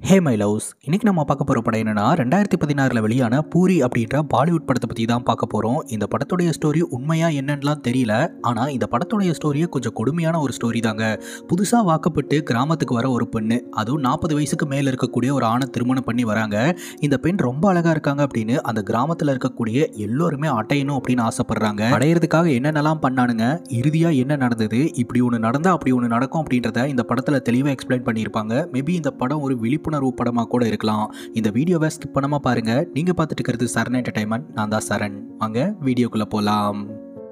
Hey my loves இன்னைக்கு நம்ம பார்க்க போகிற படம் என்னன்னா ரெண்டாயிரத்தி பதினாறில் வெளியான பூரி அப்படின்ற பாலிவுட் படத்தை பற்றி தான் பார்க்க போகிறோம் இந்த படத்துடைய ஸ்டோரி உண்மையாக என்னன்னுலாம் தெரியல ஆனால் இந்த படத்துடைய ஸ்டோரியே கொஞ்சம் கொடுமையான ஒரு ஸ்டோரி தாங்க புதுசாக வாக்கப்பட்டு கிராமத்துக்கு வர ஒரு பெண்ணு அதுவும் நாற்பது வயசுக்கு மேலே இருக்கக்கூடிய ஒரு ஆணை திருமணம் பண்ணி வராங்க இந்த பெண் ரொம்ப அழகாக இருக்காங்க அப்படின்னு அந்த கிராமத்தில் இருக்கக்கூடிய எல்லோருமே அடையணும் அப்படின்னு ஆசைப்படுறாங்க அடையிறதுக்காக என்னென்னலாம் பண்ணானுங்க இறுதியாக என்ன நடந்தது இப்படி ஒன்று நடந்தால் அப்படி ஒன்று நடக்கும் அப்படின்றத இந்த படத்தில் தெளிவாக எக்ஸ்பிளைன் பண்ணியிருப்பாங்க மேபி இந்த படம் ஒரு விழிப்புணர்வு படமாக கூட இருக்கலாம் இந்த வீடியோவை ஸ்கிப் பண்ணாமல் பாருங்கள் நீங்கள் பார்த்துட்டு இருக்கிறது சரண் என்டர்டைன்மெண்ட் நான் தான் சரண் வாங்க வீடியோக்குள்ளே போகலாம்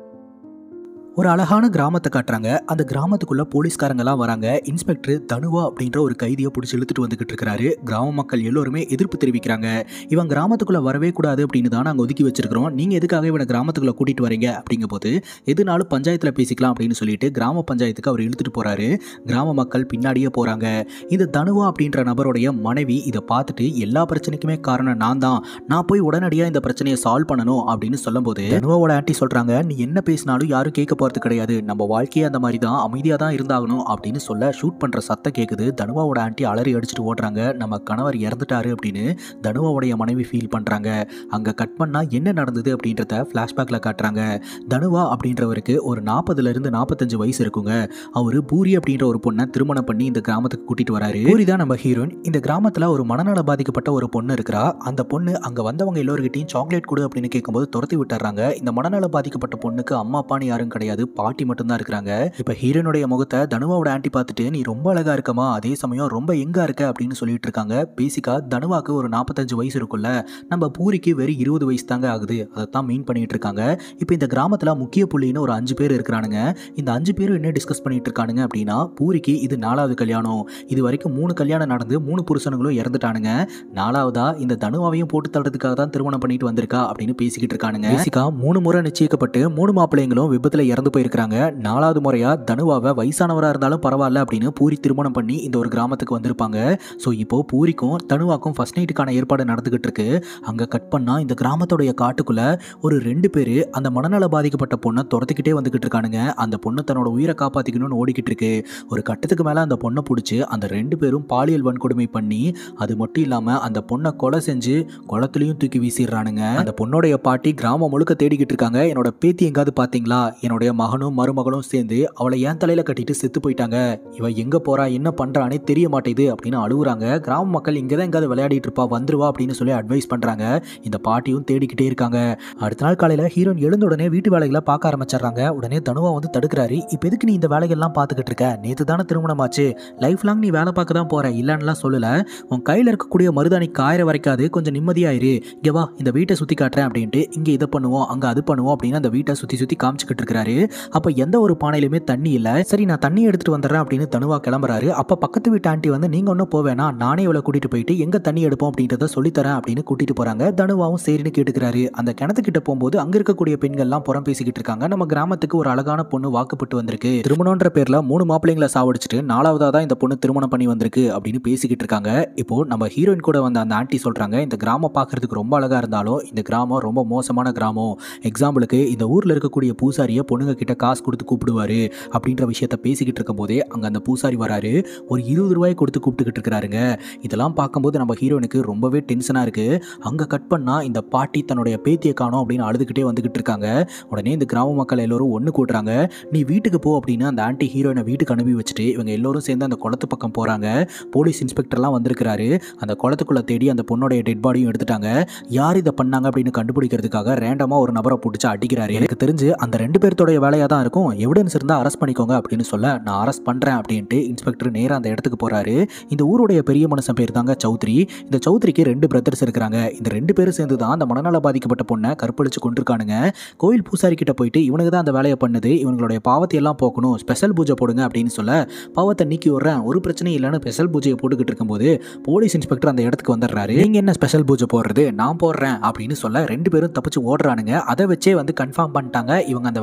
ஒரு அழகான கிராமத்தை காட்டுறாங்க அந்த கிராமத்துக்குள்ள போலீஸ்காரங்கெல்லாம் வராங்க இன்ஸ்பெக்டர் தனுவா அப்படின்ற ஒரு கைதியை பிடிச்சி இழுத்துட்டு வந்துகிட்டு இருக்காரு கிராம மக்கள் எல்லோருமே எதிர்ப்பு தெரிவிக்கிறாங்க இவன் கிராமத்துக்குள்ள வரவே கூடாது அப்படின்னு தான் நாங்கள் ஒதுக்கி வச்சிருக்கிறோம் நீங்க எதுக்காக இவனை கிராமத்துக்குள்ள கூட்டிட்டு வரீங்க அப்படிங்கும்போது எதுனாலும் பஞ்சாயத்தில் பேசிக்கலாம் அப்படின்னு சொல்லிட்டு கிராம பஞ்சாயத்துக்கு அவர் இழுத்துட்டு போறாரு கிராம மக்கள் பின்னாடியே போறாங்க இந்த தனுவா அப்படின்ற நபருடைய மனைவி இதை பார்த்துட்டு எல்லா பிரச்சனைக்குமே காரணம் நான் தான் நான் போய் உடனடியாக இந்த பிரச்சனையை சால்வ் பண்ணணும் அப்படின்னு சொல்லும்போது தனுவாவோட ஆன்ட்டி சொல்றாங்க நீ என்ன பேசினாலும் யாரும் கேட்க போறது கிடையாது நம்ம வாழ்க்கையே அந்த மாதிரி தான் அமைதியாக தான் இருந்தாகணும் அப்படின்னு சொல்ல ஷூட் பண்ற சத்தம் கேட்குது தனுவாவோட ஆன்ட்டி அலறி அடிச்சுட்டு ஓடுறாங்க நம்ம கணவர் இறந்துட்டாரு அப்படின்னு தனுவாவுடைய மனைவி ஃபீல் பண்றாங்க அங்க கட் பண்ணா என்ன நடந்தது அப்படின்றத ஃப்ளாஷ்பேக்ல காட்டுறாங்க தனுவா அப்படின்றவருக்கு ஒரு நாற்பதுல இருந்து நாற்பத்தஞ்சு வயசு இருக்குங்க அவரு பூரி அப்படின்ற ஒரு பொண்ணை திருமணம் பண்ணி இந்த கிராமத்துக்கு கூட்டிட்டு வராரு பூரி தான் நம்ம ஹீரோயின் இந்த கிராமத்துல ஒரு மனநல பாதிக்கப்பட்ட ஒரு பொண்ணு இருக்கிறா அந்த பொண்ணு அங்க வந்தவங்க எல்லோருக்கிட்டையும் சாக்லேட் கொடு அப்படின்னு கேட்கும்போது துரத்தி விட்டுறாங்க இந்த மனநல பாதிக்கப்பட்ட பொண்ணுக்கு அம்மா அப்பான்னு யாரும் கிடையாது பாட்டி மட்டும்தான் இருக்கிறாங்க இப்ப ஹீரோனுடைய முகத்தை தனுவாவோட ஆன்ட்டி பார்த்துட்டு நீ ரொம்ப அழகா இருக்கமா அதே சமயம் ரொம்ப எங்கா இருக்க அப்படின்னு சொல்லிட்டு இருக்காங்க பேசிக்கா தனுவாக்கு ஒரு நாற்பத்தஞ்சு வயசு இருக்குல்ல நம்ம பூரிக்கு வெறும் இருபது வயசு தாங்க ஆகுது அதைத்தான் மீன் பண்ணிட்டு இருக்காங்க இப்போ இந்த கிராமத்துல முக்கிய புள்ளின்னு ஒரு அஞ்சு பேர் இருக்கிறானுங்க இந்த அஞ்சு பேரும் என்ன டிஸ்கஸ் பண்ணிட்டு இருக்கானுங்க அப்படின்னா பூரிக்கு இது நாலாவது கல்யாணம் இது வரைக்கும் மூணு கல்யாணம் நடந்து மூணு புருஷனுங்களும் இறந்துட்டானுங்க நாலாவதா இந்த தனுவாவையும் போட்டு தள்ளுறதுக்காக தான் திருமணம் பண்ணிட்டு வந்திருக்கா அப்படின்னு பேசிக்கிட்டு இருக்கானுங்க பேசிக்கா மூணு முறை நிச்சயிக்கப்பட்டு மூணு மாப்பிள்ளைங்களும் விபத்துல இறந்து போயிருக்காங்க நாலாவது முறையா தனுவாவை வயசானவரா இருந்தாலும் பரவாயில்ல அப்படின்னு பூரி திருமணம் பண்ணி இந்த ஒரு கிராமத்துக்கு வந்திருப்பாங்க ஸோ இப்போ பூரிக்கும் தனுவாக்கும் ஃபர்ஸ்ட் நைட்டுக்கான ஏற்பாடு நடந்துகிட்டு இருக்கு அங்க கட் பண்ணா இந்த கிராமத்துடைய காட்டுக்குள்ள ஒரு ரெண்டு பேர் அந்த மனநல பாதிக்கப்பட்ட பொண்ணை துரத்திக்கிட்டே வந்துகிட்டு இருக்கானுங்க அந்த பொண்ணு தன்னோட உயிரை காப்பாத்திக்கணும்னு ஓடிக்கிட்டு இருக்கு ஒரு கட்டத்துக்கு மேல அந்த பொண்ணை பிடிச்சி அந்த ரெண்டு பேரும் பாலியல் வன்கொடுமை பண்ணி அது மட்டும் இல்லாம அந்த பொண்ணை கொலை செஞ்சு குளத்துலயும் தூக்கி வீசிடுறானுங்க அந்த பொண்ணுடைய பாட்டி கிராமம் முழுக்க தேடிக்கிட்டு இருக்காங்க என்னோட பேத்தி எங்காவது பாத்தீங்களா என்னுடைய மகனும் மருமகளும் சேர்ந்து அவளை ஏன் தலையில கட்டிட்டு செத்து போயிட்டாங்க இவ எங்க போறா என்ன பண்றானே தெரிய மாட்டேது அப்படின்னு அழுகுறாங்க கிராம மக்கள் இங்க தான் எங்காவது விளையாடிட்டு இருப்பா வந்துருவா அப்படின்னு சொல்லி அட்வைஸ் பண்றாங்க இந்த பாட்டியும் தேடிக்கிட்டே இருக்காங்க அடுத்த நாள் காலையில ஹீரோயின் எழுந்த உடனே வீட்டு வேலைகளை பார்க்க ஆரம்பிச்சிடுறாங்க உடனே தனுவா வந்து தடுக்கிறாரு இப்போ எதுக்கு நீ இந்த வேலைகள்லாம் பார்த்துக்கிட்டு இருக்க நேற்று தானே திருமணமாச்சு லைஃப் லாங் நீ வேலை பார்க்க தான் போற இல்லைன்னுலாம் சொல்லல உன் கையில் இருக்கக்கூடிய மருதாணி காயிற வரைக்காது கொஞ்சம் நிம்மதியாயிரு இங்கே வா இந்த வீட்டை சுற்றி காட்டுறேன் அப்படின்ட்டு இங்கே இதை பண்ணுவோம் அங்கே அது பண்ணுவோம் அப்படின்னு அந்த வீட்டை சுற்றி சுற்றி காமிச்சிக்கிட்டு இருக்கிறாரு அப்போ எந்த ஒரு பானையிலுமே தண்ணி இல்லை சரி நான் தண்ணி எடுத்துட்டு வந்துடுறேன் அப்படின்னு தனுவா கிளம்புறாரு அப்போ பக்கத்து வீட்டு ஆண்டி வந்து நீங்கள் ஒன்றும் போவேனா நானே இவளை கூட்டிட்டு போயிட்டு எங்கே தண்ணி எடுப்போம் அப்படின்றத சொல்லித்தரேன் அப்படின்னு கூட்டிட்டு போறாங்க தனுவாவும் சரின்னு கேட்டுக்கிறாரு அந்த கிணத்துக்கிட்ட போகும்போது அங்க இருக்கக்கூடிய பெண்கள்லாம் புறம் பேசிக்கிட்டு இருக்காங்க நம்ம கிராமத்துக்கு ஒரு அழகான பொண்ணு வாக்குப்பட்டு வந்திருக்கு திருமணம்ன்ற பேர்ல மூணு மாப்பிள்ளைங்களை சாவடிச்சிட்டு நாலாவதா தான் இந்த பொண்ணு திருமணம் பண்ணி வந்திருக்கு அப்படின்னு பேசிக்கிட்டு இருக்காங்க இப்போ நம்ம ஹீரோயின் கூட வந்த அந்த ஆண்டி சொல்றாங்க இந்த கிராமம் பார்க்கறதுக்கு ரொம்ப அழகா இருந்தாலும் இந்த கிராமம் ரொம்ப மோசமான கிராமம் எக்ஸாம்பிளுக்கு இந்த ஊர்ல இருக்கக்கூடிய பூசாரியை பொண்ணுங்க கிட்ட காசு கொடுத்து கூப்பிடுவாரு அப்படின்ற விஷயத்த பேசிக்கிட்டு இருக்கும்போதே அங்க அந்த பூசாரி வராரு ஒரு இருபது ரூபாய் கொடுத்து கூப்பிட்டுக்கிட்டு இருக்கிறாருங்க இதெல்லாம் பார்க்கும்போது நம்ம ஹீரோனுக்கு ரொம்பவே டென்ஷனாக இருக்குது அங்கே கட் பண்ணால் இந்த பாட்டி தன்னுடைய பேத்தியை காணோம் அப்படின்னு அழுதுகிட்டே வந்துகிட்டு இருக்காங்க உடனே இந்த கிராம மக்கள் எல்லோரும் ஒன்று கூட்டுறாங்க நீ வீட்டுக்கு போ அப்படின்னு அந்த ஆன்டி ஹீரோயினை வீட்டுக்கு அனுப்பி வச்சுட்டு இவங்க எல்லோரும் சேர்ந்து அந்த குளத்து பக்கம் போகிறாங்க போலீஸ் இன்ஸ்பெக்டர்லாம் வந்திருக்கிறாரு அந்த குளத்துக்குள்ளே தேடி அந்த பொண்ணோடைய டெட் பாடியும் எடுத்துட்டாங்க யார் இதை பண்ணாங்க அப்படின்னு கண்டுபிடிக்கிறதுக்காக ரேண்டமாக ஒரு நபரை பிடிச்சி அடிக்கிறாரு எனக்கு தெரிஞ்சு அந்த ரெண்டு பேர்த்தோடைய வேலையாக தான் இருக்கும் எவிடன்ஸ் இருந்தால் அரெஸ்ட் பண்ணிக்கோங்க அப்படின்னு சொல்ல நான் அரெஸ்ட் பண்ணுறேன் அப்படின்ட்டு இன்ஸ்பெக்டர் நேராக அந்த இடத்துக்கு போகிறாரு இந்த ஊருடைய பெரிய மனுஷன் பேர் தாங்க சௌத்ரி இந்த சௌத்ரிக்கு ரெண்டு பிரதர்ஸ் இருக்கிறாங்க இந்த ரெண்டு பேரும் சேர்ந்து தான் அந்த மனநல பாதிக்கப்பட்ட பொண்ணை கற்பழிச்சு கொண்டிருக்கானுங்க கோயில் பூசாரி கிட்ட போயிட்டு இவனுக்கு தான் அந்த வேலையை பண்ணுது இவங்களுடைய பாவத்தை எல்லாம் போக்கணும் ஸ்பெஷல் பூஜை போடுங்க அப்படின்னு சொல்ல பாவத்தை நீக்கி விடுறேன் ஒரு பிரச்சனையும் இல்லைன்னு ஸ்பெஷல் பூஜையை போட்டுக்கிட்டு இருக்கும்போது போலீஸ் இன்ஸ்பெக்டர் அந்த இடத்துக்கு வந்துடுறாரு நீங்க என்ன ஸ்பெஷல் பூஜை போடுறது நான் போடுறேன் அப்படின்னு சொல்ல ரெண்டு பேரும் தப்பிச்சு ஓடுறானுங்க அதை வச்சே வந்து கன்ஃபார்ம் பண்ணிட்டாங்க இவங்க அந்த வேலையை பார்த்துட்டு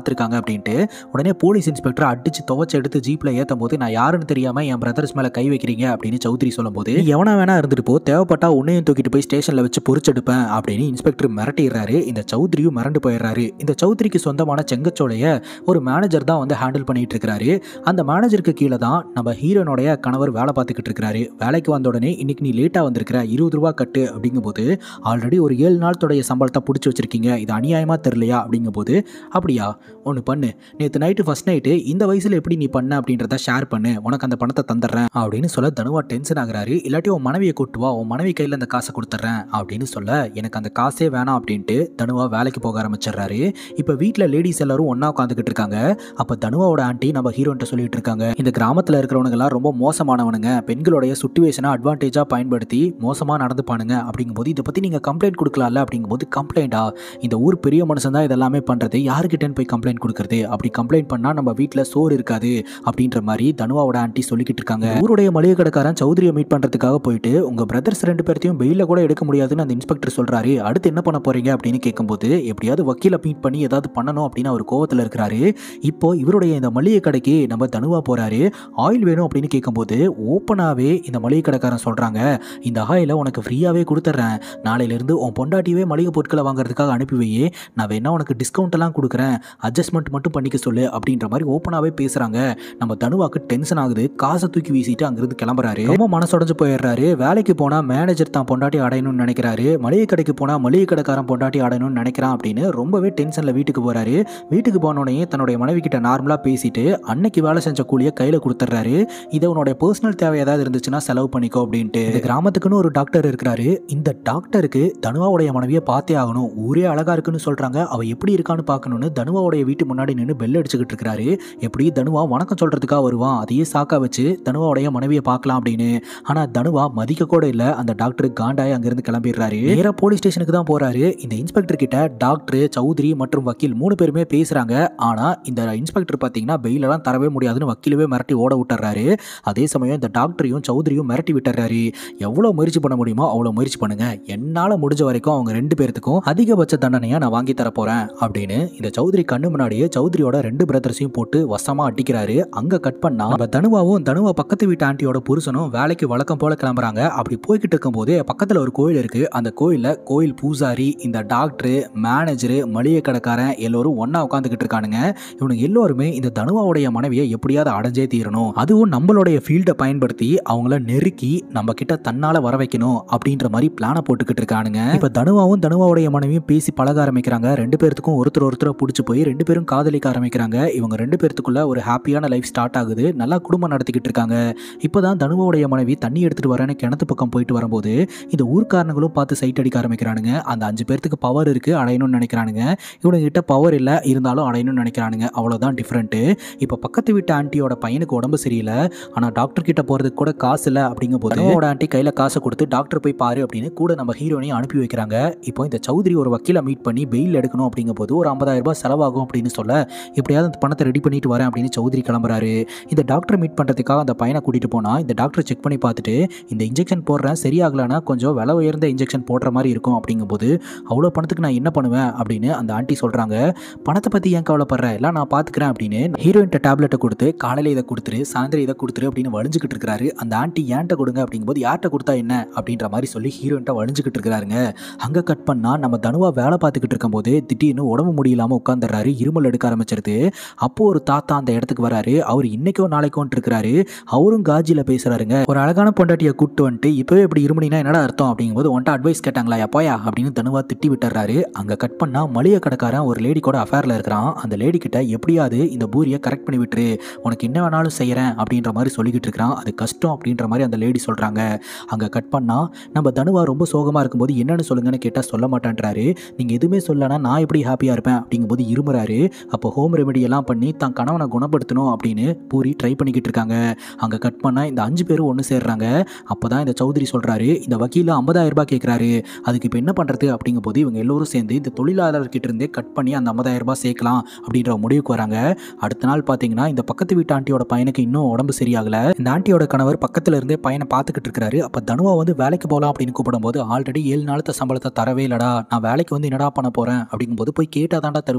பார்த்துருக்காங்க அப்படின்ட்டு உடனே போலீஸ் இன்ஸ்பெக்டர் அடிச்சு துவச்சு எடுத்து ஜீப்ல ஏற்றும் போது நான் யாருன்னு தெரியாம என் பிரதர்ஸ் மேல கை வைக்கிறீங்க அப்படின்னு சௌத்ரி சொல்லும்போது "நீ எவனா வேணா இருந்துட்டு போ தேவைப்பட்டா உன்னையும் தூக்கிட்டு போய் ஸ்டேஷன்ல வச்சு பொறிச்செடுப்பேன் அப்படின்னு இன்ஸ்பெக்டர் மிரட்டிடுறாரு இந்த சௌத்ரியும் மிரண்டு போயிடுறாரு இந்த சௌத்ரிக்கு சொந்தமான செங்கச்சோலைய ஒரு மேனேஜர் தான் வந்து ஹேண்டில் பண்ணிட்டு இருக்காரு அந்த மேனேஜருக்கு கீழே தான் நம்ம ஹீரோனுடைய கணவர் வேலை பார்த்துக்கிட்டு இருக்காரு வேலைக்கு வந்த உடனே இன்னைக்கு நீ லேட்டாக வந்திருக்கிற இருபது ரூபா கட்டு அப்படிங்கும்போது ஆல்ரெடி ஒரு ஏழு நாளத்துடைய சம்பளத்தை பிடிச்சி வச்சிருக்கீங்க இது அநியாயமா தெரியலையா அப்படிங்கும்போது அப்படியா ஒன்று பண்ணு நேற்று நைட்டு ஃபர்ஸ்ட் நைட்டு இந்த வயசில் எப்படி நீ பண்ண அப்படின்றத ஷேர் பண்ணு உனக்கு அந்த பணத்தை தந்துடுறேன் அப்படின்னு சொல்ல தனுவா டென்ஷன் ஆகுறாரு இல்லாட்டி உன் மனைவியை கூட்டு வா உன் மனைவி கையில் அந்த காசை கொடுத்துட்றேன் அப்படின்னு சொல்ல எனக்கு அந்த காசே வேணாம் அப்படின்ட்டு தனுவா வேலைக்கு போக ஆரம்பிச்சிடுறாரு இப்போ வீட்டில் லேடிஸ் எல்லாரும் ஒன்றா உட்காந்துக்கிட்டு இருக்காங்க அப்போ தனுவாவோட ஆண்டி நம்ம ஹீரோன்ட்ட சொல்லிட்டு இருக்காங்க இந்த கிராமத்தில் இருக்கிறவனுங்கெல்லாம் ரொம்ப மோசமானவனுங்க பெண்களுடைய சுச்சுவேஷனை அட்வான்டேஜாக பயன்படுத்தி மோசமாக நடந்துப்பானுங்க அப்படிங்கும்போது இதை பற்றி நீங்கள் கம்ப்ளைண்ட் கொடுக்கலாம்ல அப்படிங்கும்போது கம்ப்ளைண்டா இந்த ஊர் பெரிய மனுஷன் தான் இதெல்லாமே பண்ணுறது யாருக்கிட்டேன்னு போய் கம்ப்ளைண்ட் கொடுக்குறது அப்படி கம்ப்ளைண்ட் பண்ணால் நம்ம வீட்டில் சோறு இருக்காது அப்படின்ற மாதிரி தனுவாவோட ஆண்டி சொல்லிக்கிட்டு இருக்காங்க ஊருடைய மளிகை கடைக்காரன் சௌத்ரியை மீட் பண்ணுறதுக்காக போயிட்டு உங்கள் பிரதர்ஸ் ரெண்டு பேர்த்தையும் வெயில கூட எடுக்க முடியாதுன்னு அந்த இன்ஸ்பெக்டர் சொல்கிறாரு அடுத்து என்ன பண்ண போறீங்க அப்படின்னு கேட்கும்போது எப்படியாவது வக்கீலை மீட் பண்ணி ஏதாவது பண்ணணும் அப்படின்னு அவர் கோவத்தில் இருக்கிறாரு இப்போ இவருடைய இந்த மளிகை கடைக்கு நம்ம தனுவா போறாரு ஆயில் வேணும் அப்படின்னு கேட்கும்போது ஓப்பனாகவே இந்த மளிகை கடைக்காரன் சொல்கிறாங்க இந்த ஆயிலை உனக்கு ஃப்ரீயாகவே கொடுத்துட்றேன் நாளையிலேருந்து உன் பொண்டாட்டியவே மளிகை பொருட்களை வாங்குறதுக்காக அனுப்பி வையே நான் வேணா உனக்கு டிஸ்கவுண்ட் எல்லாம் கொடுக்குறேன் அட்ஜஸ்ட்மெண்ட் மட்டும் பண்ணிக்க சொல்லு அப்படின்ற மாதிரி ஓப்பனாகவே பேசுகிறாங்க நம்ம தனுவாக்கு டென்ஷன் ஆகுது காசை தூக்கி வீசிட்டு அங்கிருந்து கிளம்புறாரு ரொம்ப மனசுடைஞ்சு போயிடுறாரு வேலைக்கு போனால் மேனேஜர் தான் பொண்டாட்டி அடையணும்னு நினைக்கிறாரு மளிகை கடைக்கு போனால் மளிகை கடைக்காரன் பொண்டாட்டி அடையணும்னு நினைக்கிறான் அப்படின்னு ரொம்பவே டென்ஷனில் வீட்டுக்கு போகிறாரு வீட்டுக்கு போனோடனே தன்னுடைய மனைவி கிட்ட நார்மலாக பேசிட்டு அன்னைக்கு வேலை செஞ்ச கூலியை கையில் கொடுத்துட்றாரு இதை உன்னோட பர்சனல் தேவை ஏதாவது இருந்துச்சுன்னா செலவு பண்ணிக்கோ அப்படின்ட்டு இந்த கிராமத்துக்குன்னு ஒரு டாக்டர் இருக்கிறாரு இந்த டாக்டருக்கு தனுவாவுடைய மனைவியை பார்த்தே ஆகணும் ஊரே அழகா இருக்குன்னு சொல்றாங்க அவ எப்படி இருக்கான்னு பார்க்கணும்னு தனுவாவுடைய வீட்டு முன்னாடி நின்று பெல் அடிச்சுக்கிட்டு இருக்காரு எப்படி தனுவா வணக்கம் சொல்றதுக்காக வருவான் அதையே சாக்கா வச்சு தனுவாவுடைய மனைவியை பார்க்கலாம் அப்படின்னு ஆனா தனுவா மதிக்க கூட இல்ல அந்த டாக்டர் காண்டாய் அங்கிருந்து கிளம்பிடுறாரு நேரா போலீஸ் ஸ்டேஷனுக்கு தான் போறாரு இந்த இன்ஸ்பெக்டர் கிட்ட டாக்டர் சௌத்ரி மற்றும் வக்கீல் மூணு பேருமே பேசுறாங்க ஆனா இந்த இன்ஸ்பெக்டர் பாத்தீங்கன்னா பெயிலெல்லாம் தரவே முடியாதுன்னு வக்கீலவே மிரட்டி ஓட விட்டுறாரு அதே சமயம் இந்த டாக்டரையும் சௌத்ரியும் மிரட்டி விட்டுறாரு எவ்வளோ முயற்சி பண்ண முடியுமோ அவ்வளோ முயற்சி பண்ணுங்க என்னால் முடிஞ்ச வரைக்கும் அவங்க ரெண்டு பேர்த்துக்கும் அதிகபட்ச தண்டனையை நான் வாங்கி தர போறேன் அப்படின்னு இந்த சௌத்ரி கண்ணு முன்னாடியே சௌத்ரியோட ரெண்டு பிரதர்ஸையும் போட்டு வசமா அடிக்கிறாரு அங்க கட் பண்ணா நம்ம தனுவாவும் தனுவா பக்கத்து வீட்டு ஆண்டியோட புருஷனும் வேலைக்கு வழக்கம் போல கிளம்புறாங்க அப்படி போய்கிட்டு இருக்கும்போது பக்கத்துல ஒரு கோயில் இருக்கு அந்த கோயில்ல கோயில் பூசாரி இந்த டாக்டர் மேனேஜரு மளிகை கடைக்காரன் எல்லோரும் ஒண்ணா உட்காந்துக்கிட்டு இருக்கானுங்க இவனுங்க எல்லோருமே இந்த தனுவாவுடைய மனைவியை எப்படியாவது அடைஞ்சே தீரணும் அதுவும் நம்மளுடைய ஃபீல்டை பயன்படுத்தி அவங்கள நெருக்கி நம்ம கிட்ட தன்னால வர வைக்கணும் அப்படின்ற மாதிரி பிளானை போட்டுக்கிட்டு இருக்கானுங்க இப்ப தனுவாவும் தனுவாவுடைய மனைவியும் பேசி பழக ஆரம்பிக்கிறாங்க ரெண்டு பேர்த்துக்கும் ஒருத்தர் ஒருத்தரை பிடிச்சி போய் ரெண்டு பேரும் காதலிக்க ஆரம்பிக்கிறாங்க இவங்க ரெண்டு பேர்த்துக்குள்ள ஒரு ஹாப்பியான லைஃப் ஸ்டார்ட் ஆகுது நல்லா குடும்பம் நடத்திக்கிட்டு இருக்காங்க இப்போதான் தனுவாவுடைய மனைவி தண்ணி எடுத்துட்டு வரேன்னு கிணத்து பக்கம் போயிட்டு வரும்போது இந்த ஊர்க்காரங்களும் பார்த்து சைட் அடிக்க ஆரம்பிக்கிறானுங்க அந்த அஞ்சு பேர்த்துக்கு பவர் இருக்கு அடையணும்னு நினைக்கிறானுங்க இவனுங்க கிட்ட பவர் இல்லை இருந்தாலும் அடையணும்னு நினைக்கிறானுங்க அவ்வளோதான் டிஃப்ரெண்ட்டு இப்போ பக்கத்து வீட்டு ஆண்டியோட பையனுக்கு உடம்பு சரியில்லை ஆனால் டாக்டர் கிட்ட போகிறதுக்கு கூட காசு இல்லை அப்படிங்கும் போது அவனோட ஆண்டி கையில் காசை கொடுத்து டாக்டர் போய் பாரு அப்படின்னு கூட நம்ம ஹீரோனையும் அனுப்பி வைக்கிறாங்க இப்போ இந்த சௌத்ரி ஒரு வக்கீலை மீட் பண்ணி பெயில் எடுக்கணும் அப்படிங்கும் போது ஒரு 50000 ரூபாய் செலவாகும் அப்படின்னு சொல்ல எப்படியாவது அந்த பணத்தை ரெடி பண்ணிட்டு வரேன் அப்படின்னு சௌத்ரி கிளம்புறாரு இந்த டாக்டர் மீட் பண்ணுறதுக்காக அந்த பையனை கூட்டிட்டு போனா இந்த டாக்டர் செக் பண்ணி பார்த்துட்டு இந்த இன்ஜெக்ஷன் போடுறேன் சரியாகலைன்னா கொஞ்சம் விலை உயர்ந்த இன்ஜெக்ஷன் போடுற மாதிரி இருக்கும் அப்படிங்கும்போது அவ்வளோ பணத்துக்கு நான் என்ன பண்ணுவேன் அப்படின்னு அந்த ஆண்டி சொல்கிறாங்க பணத்தை பற்றி ஏன் கவலைப்படுற எல்லாம் நான் பார்த்துக்கிறேன் அப்படின்னு ஹீரோயின்ட்ட டேப்லெட்டை கொடுத்து காலையில் இதை கொடுத்துரு சாயந்தரம் இதை கொடுத்துரு அப்படின்னு வழிஞ்சுக்கிட்டு இருக்கிறாரு அந்த ஆண்டி ஏன்ட்ட கொடுங்க அப்படிங்கும்போது யார்கிட்ட கொடுத்தா என்ன அப்படின்ற மாதிரி சொல்லி ஹீரோயின்ட்ட வழிஞ்சுக்கிட்டு இருக்கிறாருங்க அங்கே கட் பண்ணால் நம்ம தனுவா வேலை பார்த்துக்கிட்டு இருக்கும்போது திடீர்னு உடம்பு முடியலாமல் உட்காந்துடுறாரு இருமல் எடுக்க ஆரம்பிச்சிருது அப்போ ஒரு தாத்தா அந்த இடத்துக்கு வராரு அவர் இன்னைக்கோ நாளைக்கோ இருக்கிறாரு அவரும் காஜியில் பேசுறாருங்க ஒரு அழகான பொண்டாட்டியை கூட்டு வந்துட்டு இப்போவே இப்படி இருமுடினா என்னடா அர்த்தம் அப்படிங்கும்போது உன்ட்ட அட்வைஸ் கேட்டாங்களா எப்போயா அப்படின்னு தனுவா திட்டி விட்டுறாரு அங்கே கட் பண்ணா மளிகை கடைக்காரன் ஒரு லேடி கூட அஃபேரில் இருக்கிறான் அந்த லேடி கிட்ட எப்படியாவது இந்த பூரியை கரெக்ட் பண்ணி விட்டுரு உனக்கு என்ன வேணாலும் செய்கிறேன் அப்படின்ற மாதிரி சொல்லிக்கிட்டு இருக்கிறான் அது கஷ்டம் அப்படின்ற மாதிரி அந்த லேடி சொல்கிறாங்க அங்கே கட் பண்ணா நம்ம தனுவா ரொம்ப சோகமாக இருக்கும்போது என்னன்னு சொல்லுங்கன்னு கேட்டால் சொல்ல மாட்டேன்றாரு நீங்கள் எதுவுமே சொல்லனா நான் எப்படி ஹாப்பியாக இருப்பேன் அப்படிங்கும்போது இருமுறாரு அப்போ ஹோம் ரெமெடி எல்லாம் பண்ணி தான் கணவனை குணப்படுத்தணும் அப்படின்னு பூரி ட்ரை பண்ணிக்கிட்டு இருக்காங்க அங்கே கட் பண்ணால் இந்த அஞ்சு பேரும் ஒன்று சேர்றாங்க அப்போ தான் இந்த சௌத்ரி சொல்கிறாரு இந்த வக்கீல் 50000 ரூபாய் கேட்குறாரு அதுக்கு இப்போ என்ன பண்ணுறது அப்படிங்கும்போது இவங்க எல்லோரும் சேர்ந்து இந்த தொழிலாளர்கிட்ட இருந்தே கட் பண்ணி அந்த 50000 ரூபாய் சேர்க்கலாம் அப்படின்ற ஒரு முடிவுக்கு வராங்க அடுத்த நாள் பார்த்தீங்கன்னா இந்த பக்கத்து வீட்டு ஆண்டியோட பையனுக்கு இன்னும் உடம்பு சரியாகல இந்த ஆண்டியோட கணவர் பக்கத்துல இருந்தே பையனை பார்த்துக்கிட்டு இருக்காரு அப்போ தனுவா வந்து வேலைக்கு போகலாம் அப்படின்னு கூப்பிடும்போது ஆல்ரெடி ஏழு நாளத்த சம்பளத்தை தரவே இல்லடா நான் வேலைக்கு வந்து என்னடா பண்ண போறேன் அப்படிங்கும்போது போய் கேட்டால் தாண்டா தருவாங்க நம்ம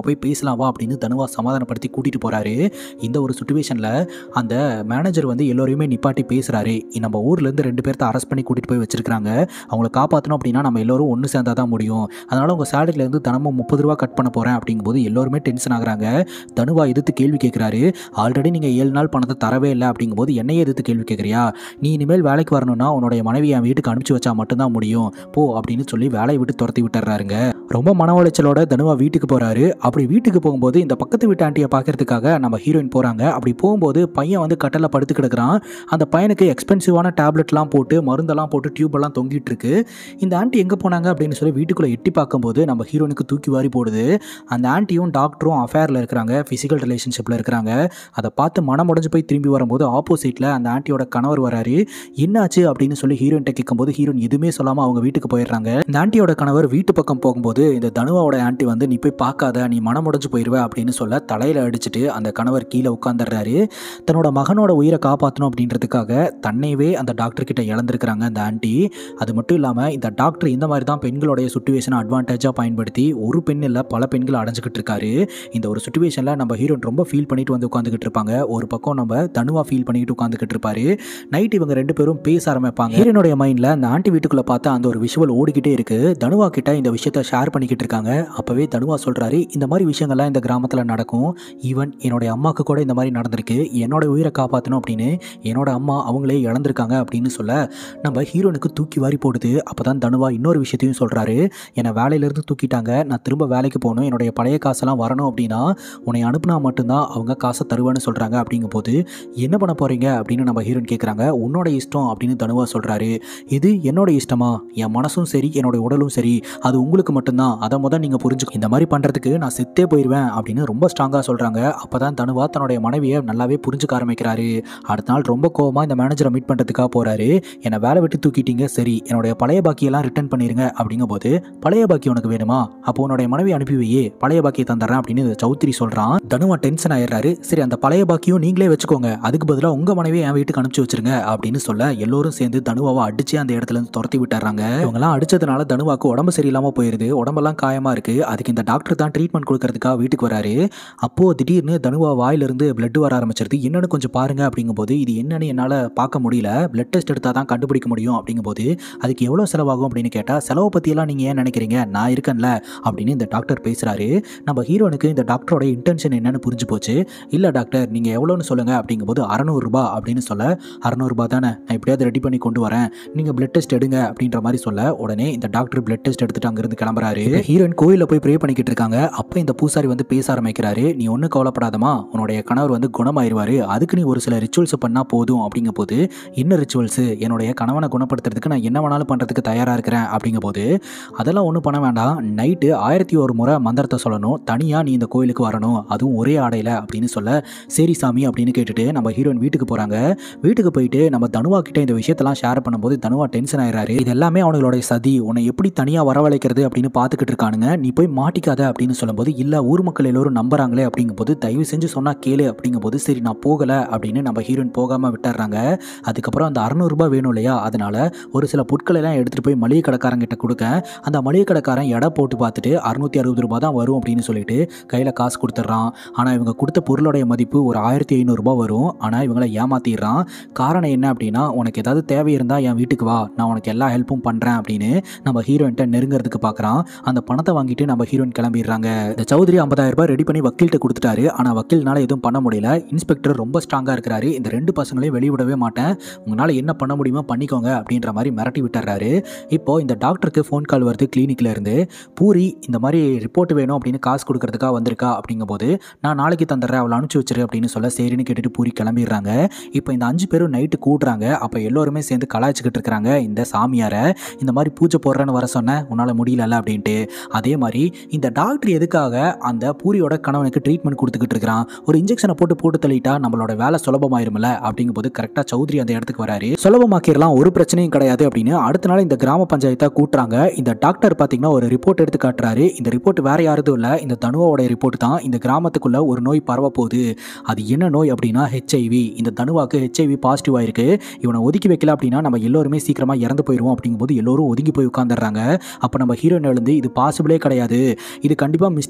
போய் பேசலாம் வா அப்படின்னு தனுவா சமாதானப்படுத்தி கூட்டிகிட்டு போகிறாரு இந்த ஒரு சுச்சுவேஷனில் அந்த மேனேஜர் வந்து எல்லோரையுமே நிப்பாட்டி பேசுகிறாரு நம்ம ஊர்லேருந்து ரெண்டு பேர்த்த அரெஸ்ட் பண்ணி கூட்டிகிட்டு போய் வச்சிருக்காங்க அவங்கள காப்பாற்றணும் அப்படின்னா நம்ம எல்லோரும் ஒன்று சேர்ந்தா தான் முடியும் அதனால் உங்கள் சேலரியிலேருந்து தினமும் முப்பது ரூபா கட் பண்ண போகிறேன் அப்படிங்கும்போது எல்லோருமே டென்ஷன் ஆகுறாங்க தனுவா எதிர்த்து கேள்வி கேட்குறாரு ஆல்ரெடி நீங்கள் ஏழு நாள் பணத்தை தரவே இல்லை அப்படிங்கும்போது என்னையே எதிர்த்து கேள்வி கேட்குறியா நீ இனிமேல் வேலைக்கு வரணும்னா உன்னுடைய மனைவி என் வீட்டுக்கு அனுப்பிச்சு வச்சா மட்டும்தான் முடியும் போ அப்படின்னு சொல்லி வேலையை விட்டு துரத்தி விட்டுறாருங்க ரொம்ப மன உளைச்சலோட தனுவா வீட்டுக்கு போகிறாரு அப்படி வீட்டுக்கு போகும்போது இந்த பக்கத்து வீட்டு ஆண்டியை பார்க்கறதுக்காக நம்ம ஹீரோயின் போகிறாங்க அப்படி போகும்போது பையன் வந்து கட்டலில் படுத்து கிடக்குறான் அந்த பையனுக்கு எக்ஸ்பென்சிவான டேப்லெட்லாம் போட்டு மருந்தெல்லாம் போட்டு டியூபெல்லாம் தொங்கிட்டு இருக்கு இந்த ஆண்டி எங்கே போனாங்க அப்படின்னு சொல்லி வீட்டுக்குள்ளே எட்டி பார்க்கும்போது நம்ம ஹீரோனுக்கு தூக்கி வாரி போடுது அந்த ஆண்டியும் டாக்டரும் அஃபேரில் இருக்கிறாங்க ஃபிசிக்கல் ரிலேஷன்ஷிப்பில் இருக்கிறாங்க அதை பார்த்து மனம் உடஞ்சு போய் திரும்பி வரும்போது ஆப்போசிட்டில் அந்த ஆண்டியோட கணவர் வராரு என்னாச்சு அப்படின்னு சொல்லி ஹீரோயின்ட்ட கேட்கும்போது ஹீரோயின் எதுவுமே சொல்லாமல் அவங்க வீட்டுக்கு போயிடுறாங்க இந்த ஆண்டியோட கணவர் வீட்டு பக்கம் போகும்போது இந்த தனுவாவோட ஆண்டி வந்து நீ போய் பார்க்காத நீ மனம் உடஞ்சு போயிடுவ அப்படின்னு சொல்ல தலையில் அடிச்சுட்டு அந்த கணவர் கீழே உட்காந்துடுறாரு தன்னோட மகனோட உயிரை காப்பாற்றணும் அப்படின்றதுக்காக தன்னையவே அந்த டாக்டர் கிட்ட இழந்திருக்கிறாங்க அந்த ஆண்டி அது மட்டும் இல்லாமல் இந்த டாக்டர் இந்த மாதிரி தான் பெண்களுடைய சுச்சுவேஷனை அட்வான்டேஜாக பயன்படுத்தி ஒரு பெண் இல்லை பல பெண்கள் அடைஞ்சிக்கிட்டு இருக்காரு இந்த ஒரு சுச்சுவேஷனில் நம்ம ஹீரோயின் ரொம்ப ஃபீல் பண்ணிட்டு வந்து உட்காந்துக்கிட்டு இருப்பாங்க ஒரு பக்கம் நம்ம தனுவா ஃபீல் பண்ணிட்டு உட்காந்துக்கிட்டு இருப்பாரு நைட் இவங்க ரெண்டு பேரும் பேச ஆரம்பிப்பாங்க ஹீரோனுடைய மைண்டில் அந்த ஆண்டி வீட்டுக்குள்ளே பார்த்தா அந்த ஒரு விஷுவல் ஓடிக்கிட்டே இருக்கு தனுவா கிட்ட இந்த விஷயத்த ஷேர் பண்ணிக்கிட்டு இருக்காங்க அப்போவே தனுவா சொல்கிறாரு இந்த மாதிரி விஷயங்கள்லாம் இந்த கிராமத்தில் நடக்கும் ஈவன் என்னுடைய அம்மாவுக்கு கூட இந்த மாதிரி நடந்திருக்கு என்னோட உயிரை காப்பாற்றணும் அப்படின்னு என்னோட அம்மா அவங்களே இழந்திருக்காங்க அப்படின்னு சொல்ல நம்ம ஹீரோனுக்கு தூக்கி வாரி போடுது அப்போ தான் தனுவா இன்னொரு விஷயத்தையும் சொல்கிறாரு என்னை வேலையிலேருந்து தூக்கிட்டாங்க நான் திரும்ப வேலைக்கு போகணும் என்னுடைய பழைய காசெல்லாம் வரணும் அப்படின்னா உன்னை அனுப்புனா மட்டும்தான் அவங்க காசை தருவேன்னு சொல்கிறாங்க அப்படிங்கும்போது என்ன பண்ண போகிறீங்க அப்படின்னு நம்ம ஹீரோயின் கேட்குறாங்க உன்னோட இஷ்டம் அப்படின்னு தனுவா சொல்கிறாரு இது என்னோட இஷ்டமா என் மனசும் சரி என்னோட உடலும் சரி அது உங்களுக்கு மட்டும்தான் அதை முதல் நீங்கள் புரிஞ்சுக்க இந்த மாதிரி பண்ணுறதுக்கு நான் செத்தே போயிடுவேன் அப்படின்னு ரொம்ப ஸ்ட்ராங்காக சொல்கிறாங்க அப்போ தான் தனுவா தன்னுடைய மனைவியை நல்லாவே புரிஞ்சுக்க ஆரம்பிக்கிறாரு அடுத்த நாள் ரொம்ப கோவமாக இந்த மேனேஜரை மீட் பண்ணுறதுக்காக போகிறாரு என்னை வேலை விட்டு தூக்கிட்டீங்க சரி என்னுடைய பழைய பாக்கியெல்லாம் ரிட்டர்ன் பண்ணிருங்க அப்படிங்கும்போது பழைய பாக்கி உனக்கு வேணுமா அப்போ உன்னுடைய மனைவி அனுப்பி வையே பழைய பாக்கியை தந்துடுறேன் அப்படின்னு இந்த சௌத்ரி சொல்கிறான் தனுவா டென்ஷன் ஆயிடுறாரு சரி அந்த பழைய பாக்கியும் நீங்களே வச்சுக்கோங்க அதுக்கு பதிலாக உங்கள் மனைவியை என் வீட்டுக்கு அனுப்பிச்சு வச்சிருங்க அப்படின்னு சொல்ல எல்லோரும் சேர்ந்து தனுவாவை அடிச்சு அந்த இடத்துல இருந்து துரத்தி விட்டுறாங்க இவங்கெல்லாம் அடிச்சதுனால தனுவாக்கு உடம்பு சரியில்லாமல் போயிருது உடம்பெல்லாம் காயமாக இருக்கு அதுக்கு இந்த டாக்டர் தான் ட்ரீட்மெண்ட் கொடுக்கறதுக்காக வீட்டுக்கு வராரு அப்போ திடீர்னு தனுவா வாயிலிருந்து பிளட் வர ஆரம்பிச்சிருது என்னன்னு கொஞ்சம் பாருங்க அப்படிங்கும்போது இது என்னன்னு என்னால் பார்க்க முடியல பிளட் டெஸ்ட் எடுத்தால் தான் கண்டுபிடிக்க முடியும் அப்படிங்கும்போது அதுக்கு எவ்வளோ செலவாகும் அப்படின்னு கேட்டால் செலவை பற்றியெல்லாம் நீங்கள் ஏன் நினைக்கிறீங்க நான் இருக்கேன்ல அப்படின்னு இந்த டாக்டர் பேசுகிறாரு நம்ம ஹீரோனுக்கு இந்த டாக்டரோட இன்டென்ஷன் என்னன்னு புரிஞ்சு போச்சு இல்லை டாக்டர் நீங்கள் எவ்வளோன்னு சொல்லுங்கள் அப்படிங்கும்போது அறநூறுபா அப்படின்னு சொல்ல அறநூறுபா தானே நான் எப்படியாவது ரெடி பண்ணி கொண்டு வரேன் நீங்கள் பிளட் டெஸ்ட் எடுங்க அப்படின்ற மாதிரி சொல்ல உடனே இந்த டாக்டர் பிளட் டெஸ்ட் எடுத்துட்டு அங்கிருந்து கிளம்புறாரு ஹீரோயின் கோயிலில் போய் ப்ரே பண்ணிக்கிட்டு இருக்காங்க அப்போ இந்த பூசாரி வந்து பேச ஆரம்பிக்கிறாரு நீ ஒன்றும் கவலைப்படாதமா உன்னுடைய கணவர் வந்து குணமாயிருவாரு அதுக்கு நீ ஒரு சில ரிச்சுவல்ஸ் பண்ணால் போதும் அப்படிங்கும் போது என்ன ரிச்சுவல்ஸ் என்னுடைய கணவனை குணப்படுத்துறதுக்கு நான் என்ன வேணாலும் பண்ணுறதுக்கு தயாராக இருக்கிறேன் அப்படிங்கும்போது அதெல்லாம் ஒன்றும் பண்ண வேண்டாம் நைட்டு ஆயிரத்தி ஒரு முறை மந்திரத்தை சொல்லணும் தனியாக நீ இந்த கோயிலுக்கு வரணும் அதுவும் ஒரே ஆடையில் அப்படின்னு சொல்ல சரி சாமி அப்படின்னு கேட்டுட்டு நம்ம ஹீரோயின் வீட்டுக்கு போகிறாங்க வீட்டுக்கு போயிட்டு நம்ம தனுவா கிட்ட இந்த விஷயத்தெல்லாம் ஷேர் பண்ணும்போது தனுவா டென்ஷன் ஆயிடுறாரு இது எல்லாமே அவனுடைய சதி உன்னை எப்படி தனியாக வரவழைக்கிறது அப்படின்னு பார்த்துக்கிட்டு இருக்கானுங்க நீ போய் மாட்டிக்காத அப்படின்னு சொல்லும்போது இல்லை ஊர் மக்கள் எல்லோரும் நம்புறாங்களே அப்படிங்கும்போது தயவு செஞ்சு சொன்னால் கேளு அப்படிங்கும்போது சரி நான் போகலை அப்படின்னு நம்ம ஹீரோயின் போகாமல் விட்டுறாங்க அதுக்கப்புறம் அந்த அறநூறுபா வேணும் இல்லையா அதனால ஒரு சில பொருட்களை எல்லாம் எடுத்துகிட்டு போய் மளிகை கடைக்காரங்கிட்ட கொடுக்க அந்த மளிகை கடைக்காரன் எடை போட்டு பார்த்துட்டு அறுநூத்தி அறுபது ரூபாய் தான் வரும் அப்படின்னு சொல்லிட்டு கையில் காசு கொடுத்துட்றான் ஆனால் இவங்க கொடுத்த பொருளுடைய மதிப்பு ஒரு ஆயிரத்தி ஐநூறுரூபா வரும் ஆனால் இவங்களை ஏமாத்திடுறான் காரணம் என்ன அப்படின்னா உனக்கு ஏதாவது தேவை இருந்தால் என் வீட்டுக்கு வா நான் உனக்கு எல்லா ஹெல்ப்பும் பண்ணுறேன் அப்படின்னு நம்ம ஹீரோயின்ட்ட நெருங்கிறதுக்கு பார்க்குறான் அந்த பணத்தை வாங்கிட்டு நம்ம ஹீரோயின் கிளம்பிடுறாங்க இந்த சௌத்ரி ஐம்பதாயிரம் ரூபாய் ரெடி பண்ணி வக்கீல்கிட்ட கொடுத்துட்டாரு ஆனால் வக்கீல்னால எதுவும் பண்ண முடியல இன்ஸ்பெக்டர் ரொம்ப ஸ்ட்ராங்காக இருக்கிறாரு இந்த ரெண்டு பசங்களையும் வெளிவிடவே மாட்டேன் உங்களால் என்ன பண்ண முடியுமோ பண்ணிக்கோங்க அப்படின்ற மாதிரி மிரட்டி விட்டுறாரு இப்போ இந்த டாக்டருக்கு ஃபோன் கால் வருது கிளினிக்ல இருந்து பூரி இந்த மாதிரி ரிப்போர்ட் வேணும் அப்படின்னு காசு கொடுக்கறதுக்காக வந்திருக்கா அப்படிங்கும்போது நான் நாளைக்கு தந்துடுறேன் அவளை அனுப்பிச்சு வச்சிரு அப்படின்னு சொல்ல சரின்னு கேட்டுட்டு பூரி கிளம்பிடுறாங்க இப்போ இந்த அஞ்சு பேரும் நைட்டு கூடுறாங்க அப்போ எல்லோருமே சேர்ந்து கலாய்ச்சிக்கிட்டு இருக்கிறாங்க இந்த சாமியாரை இந்த மாதிரி பூஜை போடுறேன்னு வர சொன்னேன் உன்னால் முடியலல்ல அப்படின்ட்டு அதே மாதிரி இந்த டாக்டர் எதுக்காக அந்த பூரியோட கணவனுக்கு ட்ரீட்மெண்ட் கொடுத்துக்கிட்டு இருக்கிறான் ஒரு இன்ஜெக்ஷனை போட்டு போட்டு தள்ளிட்டா நம்மளோட வேலை சுலபமாயிரும்ல அப்படிங்கும்போது கரெக்டாக சௌத்ரி அந்த இடத்துக்கு வராரு சுலபமாக்கிடலாம் ஒரு பிரச்சனையும் கிடையாது அப்படின்னு அடுத்த நாள் இந்த கிராம பஞ்சாயத்தை கூட்டுறாங்க இந்த டாக்டர் பார்த்தீங்கன்னா ஒரு ரிப்போர்ட் எடுத்து காட்டுறாரு இந்த ரிப்போர்ட் வேற யாரதும் இல்லை இந்த தனுவாவோட ரிப்போர்ட் தான் இந்த கிராமத்துக்குள்ள ஒரு நோய் பரவ போகுது அது என்ன நோய் அப்படின்னா ஹெச்ஐவி இந்த தனுவாக்கு ஹெச்ஐவி பாசிட்டிவ் ஆயிருக்கு இவனை ஒதுக்கி வைக்கல அப்படின்னா நம்ம எல்லோருமே சீக்கிரமா இறந்து போயிடுவோம் அப்படிங்கும்போது எல்லோரும் ஒதுங்கி போய் உட்காந்துடுறாங்க அப்போ நம்ம ஹீரோயின் எழுந்து இது பாசிபிளே கிடையாது இது கண்டிப்பாக மிஸ்டேக்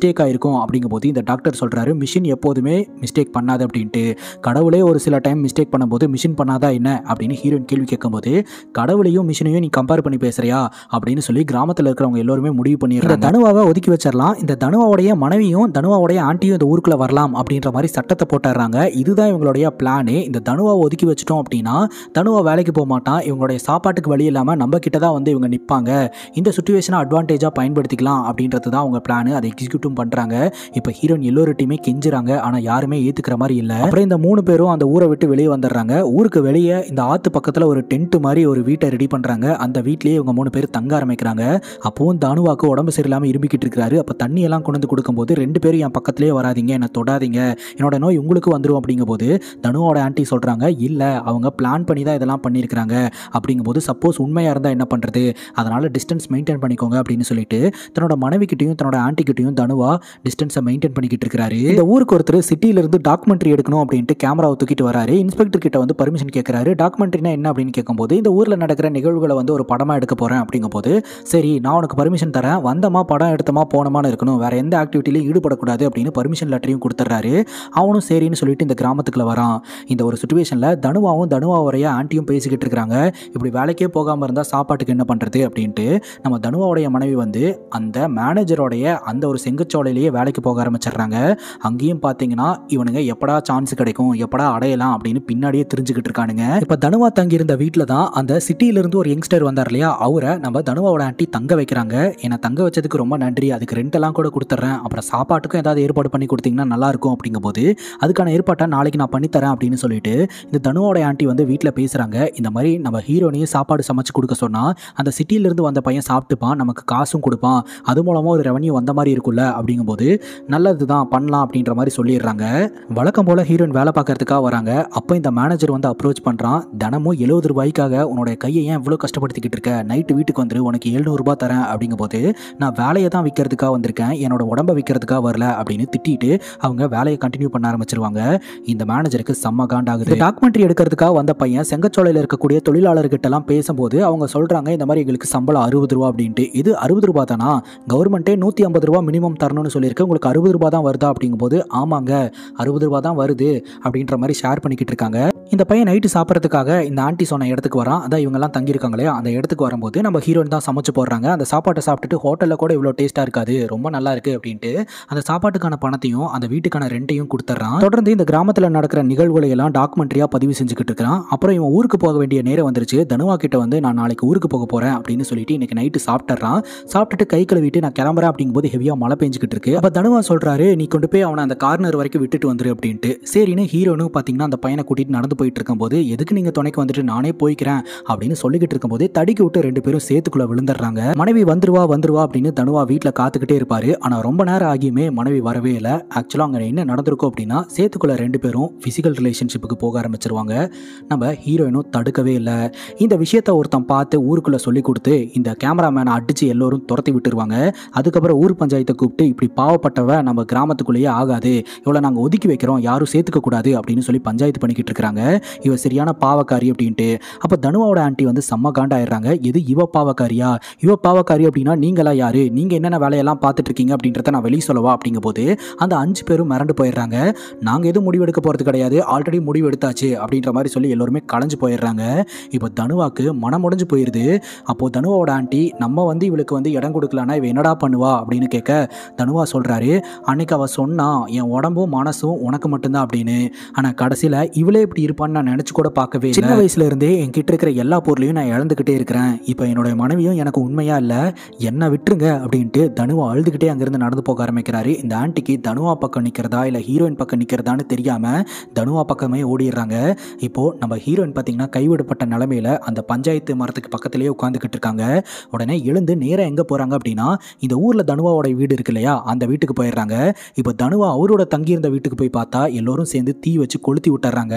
மிஸ்டேக் ஆயிருக்கும் அப்படிங்கும்போது இந்த டாக்டர் சொல்கிறாரு மிஷின் எப்போதுமே மிஸ்டேக் பண்ணாது அப்படின்ட்டு கடவுளே ஒரு சில டைம் மிஸ்டேக் பண்ணும்போது மிஷின் பண்ணாதா என்ன அப்படின்னு ஹீரோயின் கேள்வி கேட்கும்போது கடவுளையும் மிஷினையும் நீ கம்பேர் பண்ணி பேசுறியா அப்படின்னு சொல்லி கிராமத்தில் இருக்கிறவங்க எல்லோருமே முடிவு பண்ணிடுறாங்க இந்த தனுவாவை ஒதுக்கி வச்சிடலாம் இந்த தனுவாவுடைய மனைவியும் தனுவாவுடைய ஆண்டியும் இந்த ஊருக்குள்ள வரலாம் அப்படின்ற மாதிரி சட்டத்தை போட்டுடுறாங்க இதுதான் இவங்களுடைய பிளானு இந்த தனுவாவை ஒதுக்கி வச்சிட்டோம் அப்படின்னா தனுவா வேலைக்கு போக மாட்டான் இவங்களுடைய சாப்பாட்டுக்கு வழி இல்லாமல் நம்ம கிட்ட தான் வந்து இவங்க நிற்பாங்க இந்த சுச்சுவேஷனை அட்வான்டேஜாக பயன்படுத்திக்கலாம் அப்படின்றது தான் அவங்க பிளான் அதை எக்ஸிக்யூட்டும் பண்ணுறாங்க இப்போ ஹீரோயின் எல்லோருட்டையுமே கெஞ்சுறாங்க ஆனால் யாருமே ஏற்றுக்கிற மாதிரி இல்லை அப்புறம் இந்த மூணு பேரும் அந்த ஊரை விட்டு வெளியே வந்துடுறாங்க ஊருக்கு வெளியே இந்த ஆற்று பக்கத்தில் ஒரு டென்ட் மாதிரி ஒரு வீட்டை ரெடி பண்ணுறாங்க அந்த வீட்லேயே இவங்க மூணு பேர் தங்க ஆரம்பிக்கிறாங்க அப்போவும் தனுவாக்கு உடம்பு சரியில்லாமல் இரும்பிக்கிட்டு இருக்காரு அப்போ தண்ணி எல்லாம் கொண்டு வந்து கொடுக்கும்போது ரெண்டு பேரும் என் பக்கத்துலேயே வராதீங்க என்னை தொடாதீங்க என்னோட நோய் உங்களுக்கு வந்துடும் அப்படிங்கும்போது தனுவோட ஆன்ட்டி சொல்கிறாங்க இல்லை அவங்க பிளான் பண்ணி தான் இதெல்லாம் பண்ணியிருக்கிறாங்க அப்படிங்கும்போது சப்போஸ் உண்மையாக இருந்தால் என்ன பண்ணுறது அதனால் டிஸ்டன்ஸ் மெயின்டைன் பண்ணிக்கோங்க அப்படின்னு சொல்லிட்டு தன்னோட மனைவிக்கிட்டையும் தன்னோட ஆன்ட்டிக்கிட்டையும் தனுவா டிஸ்டன்ஸை மெயின்டைன் பண்ணிக்கிட்டு இருக்காரு இந்த ஊருக்கு ஒருத்தர் சிட்டியிலிருந்து டாக்குமெண்ட்ரி எடுக்கணும் அப்படின்ட்டு கேமராவை தூக்கிட்டு வராரு இன்ஸ்பெக்டர் கிட்ட வந்து பர்மிஷன் கேட்குறாரு டாக்குமெண்ட்ரினா என்ன அப்படின்னு கேட்கும்போது இந்த ஊரில் நடக்கிற நிகழ்வுகளை வந்து ஒரு படமாக எடுக்க போகிறேன் அப்படிங்கும்போது சரி நான் உனக்கு பர்மிஷன் தரேன் வந்தமா படம் எடுத்தமா போனமான்னு இருக்கணும் வேற எந்த ஆக்டிவிட்டிலையும் ஈடுபடக்கூடாது அப்படின்னு பர்மிஷன் லெட்டரையும் கொடுத்துட்றாரு அவனும் சரின்னு சொல்லிட்டு இந்த கிராமத்துக்குள்ள வரான் இந்த ஒரு சுச்சுவேஷனில் தனுவாவும் தனுவாவுடைய ஆண்டியும் பேசிக்கிட்டு இருக்கிறாங்க இப்படி வேலைக்கே போகாமல் இருந்தால் சாப்பாட்டுக்கு என்ன பண்ணுறது அப்படின்ட்டு நம்ம தனுவாவுடைய மனைவி வந்து அந்த மேனேஜரோடைய அந்த ஒரு செங்கச்சோலையிலேயே வேலைக்கு போக ஆரம்பிச்சிடுறாங்க அங்கேயும் பார்த்தீங்கன்னா இவனுங்க எப்படா சான்ஸ் கிடைக்கும் எப்படா அடையலாம் அப்படின்னு பின்னாடியே தெரிஞ்சுக்கிட்டு இருக்கானுங்க இப்போ தனுவா தங்கியிருந்த வீட்டில் தான் அந்த சிட்டியிலிருந்து ஒரு யங்ஸ்டர் வந்தார் இல்லையா அவரை நம்ம தனுவாவோட ஆண்டி தங்க வைக்கிறாங்க என்னை தங்க வச்சதுக்கு ரொம்ப நன்றி அதுக்கு ரெண்ட் எல்லாம் கூட கொடுத்துட்றேன் அப்புறம் சாப்பாட்டுக்கும் ஏதாவது ஏற்பாடு பண்ணி கொடுத்தீங்கன்னா நல்லா இருக்கும் அப்படிங்கும்போது அதுக்கான ஏற்பாட்டை நாளைக்கு நான் பண்ணித்தரேன் அப்படின்னு சொல்லிட்டு இந்த தனுவோட ஆண்டி வந்து வீட்டில் பேசுகிறாங்க இந்த மாதிரி நம்ம ஹீரோனையும் சாப்பாடு சமைச்சு கொடுக்க சொன்னால் அந்த சிட்டியிலேருந்து வந்த பையன் சாப்பிட்டுப்பான் நமக்கு காசும் கொடுப்பான் அது மூலமாக ஒரு ரெவன்யூ வந்த மாதிரி இருக்குல்ல அப்படிங்கும்போது நல்லது தான் பண்ணலாம் அப்படின்ற மாதிரி சொல்லிடுறாங்க வழக்கம் போல் ஹீரோயின் வேலை பார்க்கறதுக்காக வராங்க அப்போ இந்த மேனேஜர் வந்து அப்ரோச் பண்ணுறான் தினமும் எழுபது ரூபாய்க்காக உன்னோட கையை ஏன் இவ்வளோ கஷ்டப்படுத்திக்கிட்டு இருக்க நைட்டு வீட்டுக்கு வந்துரு உனக்கு எழுநூறுபா தரேன் அப்படிங்கும்போது நான் வேலையை தான் விற்கிறதுக்காக வந்திருக்கேன் என்னோட உடம்ப விற்கிறதுக்காக வரல அப்படின்னு திட்டிட்டு அவங்க வேலையை கண்டினியூ பண்ண ஆரம்பிச்சிருவாங்க இந்த மேனேஜருக்கு செம்ம காண்டாகுது டாக்குமெண்ட்ரி எடுக்கிறதுக்காக வந்த பையன் செங்கச்சோலையில் இருக்கக்கூடிய தொழிலாளர்கிட்ட எல்லாம் பேசும்போது அவங்க சொல்றாங்க இந்த மாதிரி எங்களுக்கு சம்பளம் அறுபது ரூபா அப்படின்ட்டு இது அறுபது ரூபா தானா கவர்மெண்ட்டே நூற்றி ஐம்பது ரூபா மினிமம் தரணும்னு சொல்லியிருக்கு உங்களுக்கு அறுபது ரூபா தான் வருதா அப்படிங்கும்போது ஆமாங்க அறுபது ரூபா தான் வருது அப்படின்ற மாதிரி ஷேர் பண்ணிக்கிட்டு இருக்காங்க இந்த பையன் நைட்டு சாப்பிட்றதுக்காக இந்த ஆண்டி சொன்ன இடத்துக்கு வரான் அதான் இவங்கெல்லாம் தங்கியிருக்காங்களே அந்த இடத்துக்கு வரும்போது நம்ம ஹீரோயின் தான் சமைச்சு போடுறாங்க அந்த சாப்பாட்டை சாப்பிட்டுட்டு ஹோட்டலில் கூட இவ்வளோ டேஸ்ட்டாக இருக்காது ரொம்ப நல்லா இருக்கு அப்படின்ட்டு அந்த சாப்பாட்டுக்கான பணத்தையும் அந்த வீட்டுக்கான ரெண்ட்டையும் கொடுத்துட்றான் தொடர்ந்து இந்த கிராமத்தில் நடக்கிற நிகழ்வுகளை எல்லாம் டாக்குமெண்ட்ரியாக பதிவு செஞ்சுக்கிட்டு இருக்கிறான் அப்புறம் இவன் ஊருக்கு போக வேண்டிய நேரம் வந்துருச்சு தனுவா கிட்ட வந்து நான் நாளைக்கு ஊருக்கு போக போகிறேன் அப்படின்னு சொல்லிட்டு இன்னைக்கு நைட்டு சாப்பிட்டுறான் சாப்பிட்டுட்டு கை கழுவிட்டு நான் கிளம்புறேன் அப்படிங்கும்போது ஹெவியாக மழை பெஞ்சிக்கிட்டு இருக்கு அப்போ தனுவா சொல்கிறாரு நீ கொண்டு போய் அவனை அந்த கார்னர் வரைக்கும் விட்டுட்டு வந்துரு அப்படின்ட்டு சரின்னு ஹீரோனும் பார்த்தீங்கன்னா அந்த பையனை கூட்டிட்டு நடந்து போயிட்டு இருக்கும்போது எதுக்கு நீங்கள் துணைக்கு வந்துட்டு நானே போய்க்கிறேன் அப்படின்னு சொல்லிக்கிட்டு இருக்கும்போது தடிக்கி விட்டு ரெண்டு பேரும் சேத்துக்குள்ள விழுந்துடுறாங்க மனைவி வந்துருவா வந்துருவா அப்படின்னு தனுவா வீட்டில் காத்துக்கிட்டே இருப்பாரு ஆனால் ரொம்ப நேரம் ஆகியுமே மனைவி வரவே இல்லை ஆக்சுவலாக அங்கே என்ன நடந்திருக்கும் அப்படின்னா சேத்துக்குள்ள ரெண்டு பேரும் ஃபிசிக்கல் ரிலேஷன்ஷிப்புக்கு போக ஆரம்பிச்சிருவாங்க நம்ம ஹீரோயினும் தடுக்கவே இல்லை இந்த விஷயத்த ஒருத்தன் பார்த்து ஊருக்குள்ள சொல்லி கொடுத்து இந்த கேமராமேனை அடிச்சு எல்லோரும் துரத்தி விட்டுருவாங்க அதுக்கப்புறம் ஊர் பஞ்சாயத்தை கூப்பிட்டு இப்படி பாவப்பட்டவ நம்ம கிராமத்துக்குள்ளேயே ஆகாது இவளை நாங்கள் ஒதுக்கி வைக்கிறோம் யாரும் சேர்த்துக்க கூடாது அப்படின்னு சொல்லி பஞ்சாயத்து பண்ணிக்கிட்டு இருக்காங்க இவ சரியான பாவக்காரி அப்படின்ட்டு அப்போ தனுவாவோட ஆண்டி வந்து செம்ம காண்டாயிடுறாங்க இது இவ பாவக்காரியா இவ பாவக்காரி அப்படின்னா நீங்களா யாரு நீங்க என்னென்ன வேலையெல்லாம் பார்த்துட்டு இருக்கீங்க அப்படின்றத நான் வெளியே சொல்லவா அப்படிங்கும்போது அந்த அஞ்சு பேரும் மிரண்டு போயிடுறாங்க நாங்க எதுவும் முடிவு எடுக்க போறது கிடையாது ஆல்ரெடி முடிவு எடுத்தாச்சு அப்படின்ற மாதிரி சொல்லி எல்லோருமே களைஞ்சு போயிடுறாங்க இப்போ தனுவாக்கு மனம் முடிஞ்சு போயிடுது அப்போ தனுவாவோட ஆண்டி நம்ம வந்து இவளுக்கு வந்து இடம் கொடுக்கலன்னா இவ என்னடா பண்ணுவா அப்படின்னு கேட்க தனுவா சொல்றாரு அன்னைக்கு அவ சொன்னா என் உடம்பும் மனசும் உனக்கு மட்டும்தான் அப்படின்னு ஆனா கடைசியில இவளே இப்படி இருப்பான்னு நான் நினைச்சு கூட பார்க்கவே இல்லை. சின்ன வயசுல இருந்தே என்கிட்ட இருக்கிற எல்லா பொருளையும் நான் இழந்துக்கிட்டே இருக்கிறேன் இப்போ என்னோட மனைவியும் எனக்கு உண்மையா இல்லை என்னை விட்டுருங்க அப்படின்ட்டு தனுவா அழுதுகிட்டே அங்கிருந்து நடந்து போக ஆரம்பிக்கிறாரு இந்த ஆண்டிக்கு தனுவா பக்கம் நிற்கிறதா இல்லை ஹீரோயின் பக்கம் நிற்கிறதான்னு தெரியாம தனுவா பக்கமே ஓடிடுறாங்க இப்போ நம்ம ஹீரோயின் பார்த்தீங்கன்னா கைவிடப்பட்ட நிலமையில அந்த பஞ்சாயத்து மரத்துக்கு பக்கத்திலேயே உட்காந்துக்கிட்டு இருக்காங்க உடனே எழுந்து நேராக எங்கே போகிறாங்க அப்படின்னா இந்த ஊரில் தனுவாவோட வீடு இருக்கு இல்லையா அந்த வீட்டுக்கு போயிடுறாங்க இப்போ தனுவா அவரோட தங்கியிருந்த வீட்டுக்கு போய் பார்த்தா எல்லோரும் சேர்ந்து தீ வச்சு கொளுத்தி விட்டுறாங்க